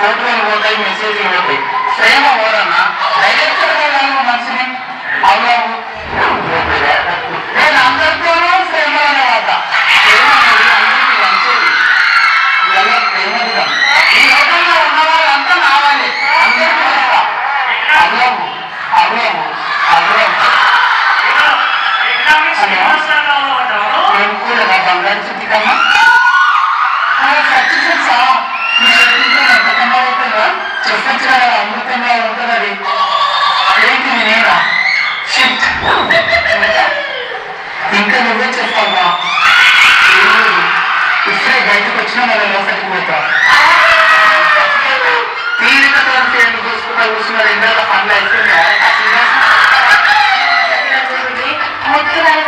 ఫోటోలు పోతాయి మెసేజ్లు పోతాయి ప్రేమ ఓరన్నా డైరెక్టర్ గా మనిషిని అవునావు నేను అందరితోనూ ప్రేమలోనే వాడతా ప్రేమ అనేది అందరికీ మంచిది ఇవన్నీ ప్రేమదినం ఈ లోకంలో ఉన్న వాళ్ళంతా నా వాళ్ళే అందరికీ వస్తా అవ్వము అవ్వము అవ్వము ఎకనామిక్స్ మాస్టర్గా ఉండేవాడు నేను కూడా నా బంగారు చుట్టి కన్నా సక్సెస్ మీ చేతితో ఎంత కన్నా అవుతుందా చెప్పచ్చు కదా అమృతంగా ఉంటుంది అది ఏంటి నేనేనా షిఫ్ట్ ఇంకా నువ్వే చెప్పావా ఏం లేదు. ఇప్పుడే బయటకు వచ్చినా మళ్ళీ లోపలికి పోతా తీరికతో ఎందుకు చూసుకుంటా కూర్చున్నారు ఇంట్లో పనులు అయిపోయిందా ముత్తు